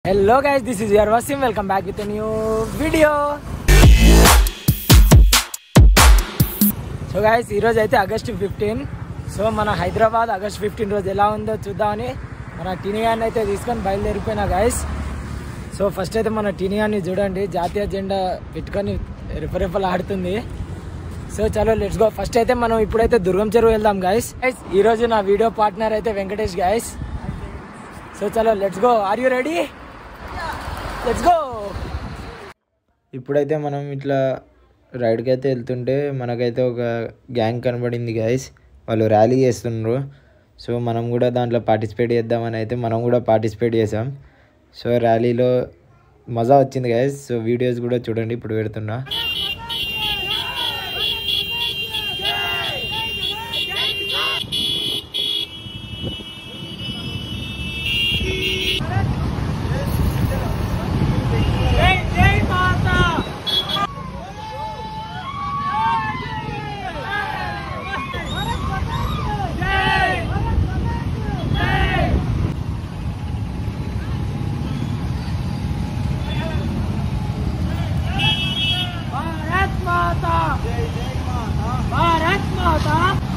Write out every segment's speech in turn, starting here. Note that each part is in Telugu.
hello guys this is your Wasim welcome back with new video so guys ఈరోజు అయితే ఆగస్ట్ ఫిఫ్టీన్ సో మన హైదరాబాద్ ఆగస్ట్ ఫిఫ్టీన్ రోజు ఎలా ఉందో చూద్దామని మన టీనియాన్ని అయితే తీసుకొని బయలుదేరిపోయినా గైస్ సో ఫస్ట్ అయితే మన టీనియాన్ని చూడండి జాతీయ జెండా పెట్టుకొని రెఫరెఫల్ ఆడుతుంది సో చలో లెట్స్ గో ఫస్ట్ అయితే మనం ఇప్పుడైతే దుర్గం చెరువు వెళ్దాం గైస్ గైస్ ఈరోజు నా వీడియో పార్ట్నర్ అయితే వెంకటేష్ గైస్ సో చలో let's go are you ready let's go ఇప్పుడైతే మనం ఇట్లా రైడ్కి అయితే వెళ్తుంటే మనకైతే ఒక గ్యాంగ్ కనబడింది గైస్ వాళ్ళు ర్యాలీ చేస్తున్నారు సో మనం కూడా దాంట్లో పార్టిసిపేట్ చేద్దామని అయితే మనం కూడా పార్టిసిపేట్ చేసాం సో ర్యాలీలో మజా వచ్చింది గైస్ సో వీడియోస్ కూడా చూడండి ఇప్పుడు పెడుతున్నా భారత్ మాతా భారత్ మాతా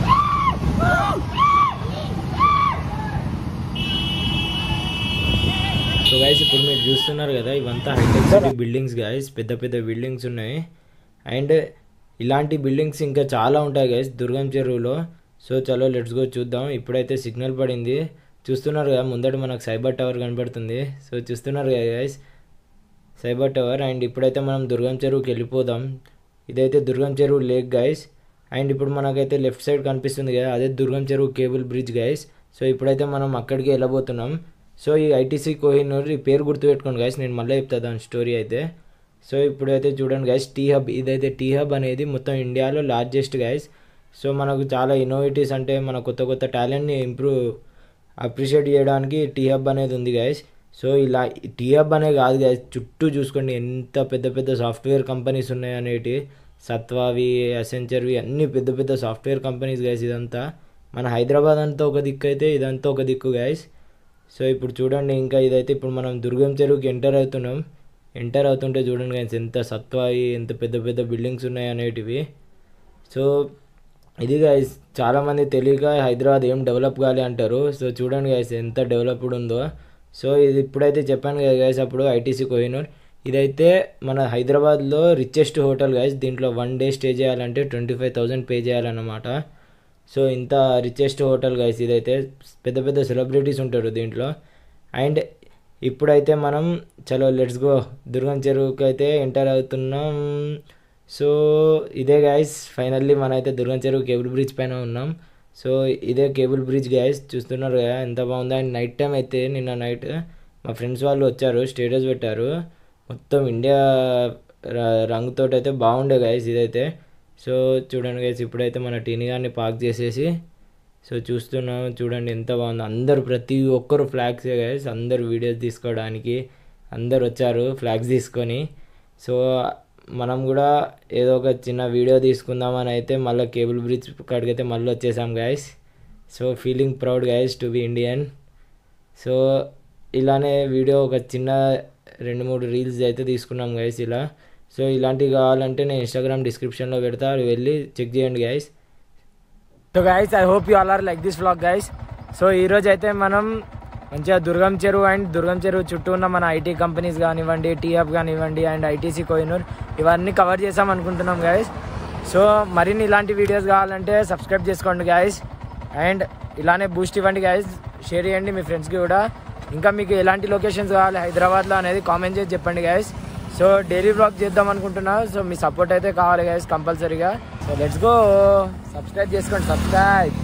సో గైస్ ఇప్పుడు మీరు చూస్తున్నారు కదా ఇవంతా హైటెక్ సిటీ బిల్డింగ్స్ గైస్ పెద్ద పెద్ద బిల్డింగ్స్ ఉన్నాయి అండ్ ఇలాంటి బిల్డింగ్స్ ఇంకా చాలా ఉంటాయి గైస్ దుర్గం చెరువులో సో చలో లెట్స్ గో చూద్దాం ఇప్పుడైతే సిగ్నల్ పడింది చూస్తున్నారు కదా ముందట మనకు సైబర్ టవర్ కనబడుతుంది సో చూస్తున్నారు కదా గైస్ సైబర్ టవర్ అండ్ ఇప్పుడైతే మనం దుర్గం చెరువుకి వెళ్ళిపోదాం ఇదైతే దుర్గం చెరువు లేక్ గైస్ అండ్ ఇప్పుడు మనకైతే లెఫ్ట్ సైడ్ కనిపిస్తుంది కదా అదే దుర్గం చెరువు కేబుల్ బ్రిడ్జ్ గైస్ సో ఇప్పుడైతే మనం అక్కడికి వెళ్ళబోతున్నాం సో ఈ ఐటీసీ కోహినూర్ ఈ పేరు గుర్తుపెట్టుకోండి గైస్ నేను మళ్ళీ చెప్తా దాని స్టోరీ అయితే సో ఇప్పుడైతే చూడండి గైస్ టీ హబ్ ఇదైతే టీ హబ్ అనేది మొత్తం ఇండియాలో లార్జెస్ట్ గైస్ సో మనకు చాలా ఇన్నోవేటివ్స్ అంటే మన కొత్త కొత్త టాలెంట్ని ఇంప్రూవ్ అప్రిషియేట్ చేయడానికి టీ హబ్ అనేది ఉంది గైస్ సో ఇలా టీ హబ్ అనే కాదు గైస్ చుట్టూ చూసుకోండి ఎంత పెద్ద పెద్ద సాఫ్ట్వేర్ కంపెనీస్ ఉన్నాయి అనేటి సత్వావి అసెంచర్వి అన్ని పెద్ద పెద్ద సాఫ్ట్వేర్ కంపెనీస్ గైస్ ఇదంతా మన హైదరాబాద్ అంతా ఒక దిక్కు అయితే ఇదంతా ఒక దిక్కు గైస్ సో ఇప్పుడు చూడండి ఇంకా ఇదైతే ఇప్పుడు మనం దుర్గం చెరువుకి ఎంటర్ అవుతున్నాం ఎంటర్ అవుతుంటే చూడండి గైస్ ఎంత సత్వాయి ఎంత పెద్ద పెద్ద బిల్డింగ్స్ ఉన్నాయి అనేటివి సో ఇది గైస్ చాలామంది తెలియక హైదరాబాద్ ఏం డెవలప్ కావాలి అంటారు సో చూడండి గైస్ ఎంత డెవలప్డ్ ఉందో సో ఇది ఇప్పుడైతే చెప్పాను కదా గైస్ అప్పుడు ఐటీసీ కోహినూర్ ఇదైతే మన హైదరాబాద్లో రిచెస్ట్ హోటల్ గైస్ దీంట్లో వన్ డే స్టే చేయాలంటే ట్వంటీ ఫైవ్ థౌజండ్ పే చేయాలన్నమాట సో ఇంత రిచెస్ట్ హోటల్ గైస్ ఇదైతే పెద్ద పెద్ద సెలబ్రిటీస్ ఉంటారు దీంట్లో అండ్ ఇప్పుడైతే మనం చలో లెట్స్ గో దుర్గం చెరువుకి అయితే ఎంటర్ అవుతున్నాం సో ఇదే గైస్ ఫైనల్లీ మన అయితే దుర్గం చెరువు కేబుల్ బ్రిడ్జ్ పైన ఉన్నాం సో ఇదే కేబుల్ బ్రిడ్జ్ గైస్ చూస్తున్నారు కదా ఎంత బాగుందో అండ్ నైట్ టైం అయితే నిన్న నైట్ మా ఫ్రెండ్స్ వాళ్ళు వచ్చారు స్టేటస్ పెట్టారు మొత్తం ఇండియా ర- రంగుతోటి అయితే బాగుండే గైస్ ఇదైతే సో చూడండి గైస్ ఇప్పుడైతే మన టీని గారిని పార్క్ చేసేసి సో చూస్తున్నాం చూడండి ఎంత బాగుందో అందరు ప్రతి ఒక్కరు ఫ్లాగ్స్ గైస్ అందరు వీడియోస్ తీసుకోవడానికి అందరు వచ్చారు ఫ్లాగ్స్ తీసుకొని సో మనం కూడా ఏదో ఒక చిన్న వీడియో తీసుకుందామని అయితే మళ్ళీ కేబుల్ బ్రిడ్జ్ కాడికైతే మళ్ళీ వచ్చేసాం guys so feeling proud guys to be Indian so ఇలానే వీడియో ఒక చిన్న రెండు మూడు రీల్స్ అయితే తీసుకున్నాం గైస్ ఇలా సో ఇలాంటివి కావాలంటే నేను ఇన్స్టాగ్రామ్ డిస్క్రిప్షన్లో పెడతా అవి వెళ్ళి చెక్ చేయండి guys so guys I hope you all are like this vlog guys so ఈ రోజు అయితే మనం మంచిగా దుర్గం చెరువు అండ్ దుర్గం చెరువు చుట్టూ ఉన్న మన ఐటీ కంపెనీస్ కానివ్వండి టీఎఫ్ కానివ్వండి అండ్ ఐటీసీ కోహినూర్ ఇవన్నీ కవర్ చేసాం అనుకుంటున్నాం గైస్ సో మరిన్ని ఇలాంటి వీడియోస్ కావాలంటే సబ్స్క్రైబ్ చేసుకోండి గైస్ అండ్ ఇలానే బూస్ట్ ఇవ్వండి గైస్ షేర్ చేయండి మీ ఫ్రెండ్స్కి కూడా ఇంకా మీకు ఎలాంటి లొకేషన్స్ కావాలి హైదరాబాద్లో అనేది కామెంట్ చేసి చెప్పండి గైస్ సో డైలీ బ్లాగ్ చేద్దాం అనుకుంటున్నా సో మీ సపోర్ట్ అయితే కావాలి గైస్ కంపల్సరీగా సో లెట్స్ గో సబ్స్క్రైబ్ చేసుకోండి సబ్స్క్రైబ్